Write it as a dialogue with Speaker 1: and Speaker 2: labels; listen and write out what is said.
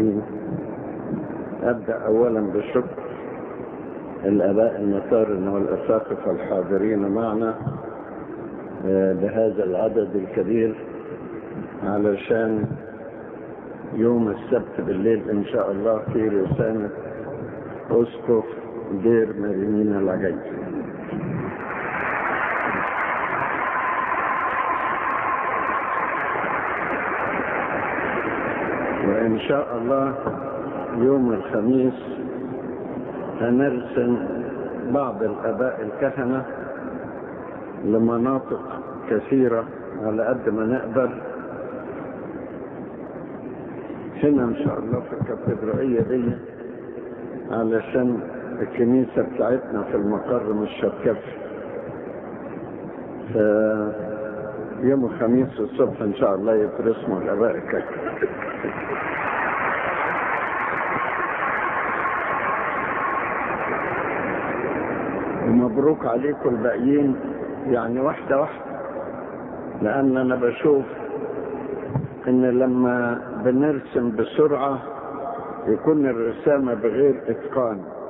Speaker 1: الحاضرين أبدأ أولا بشكر الآباء المطارن والأساقفة الحاضرين معنا بهذا العدد الكبير علشان يوم السبت بالليل إن شاء الله في رسالة أسقف دير مريمين العجيب وإن شاء الله يوم الخميس هنرسم بعض الآباء الكهنة لمناطق كثيرة على قد ما نقدر هنا إن شاء الله في الكاتدرائية دي علشان الكنيسة بتاعتنا في المقر مش هتكفي ف يوم الخميس الصبح إن شاء الله يترسموا الآباء الكهنة ومبروك عليكم الباقيين يعني واحدة واحدة لأن أنا بشوف إن لما بنرسم بسرعة يكون الرسامة بغير إتقان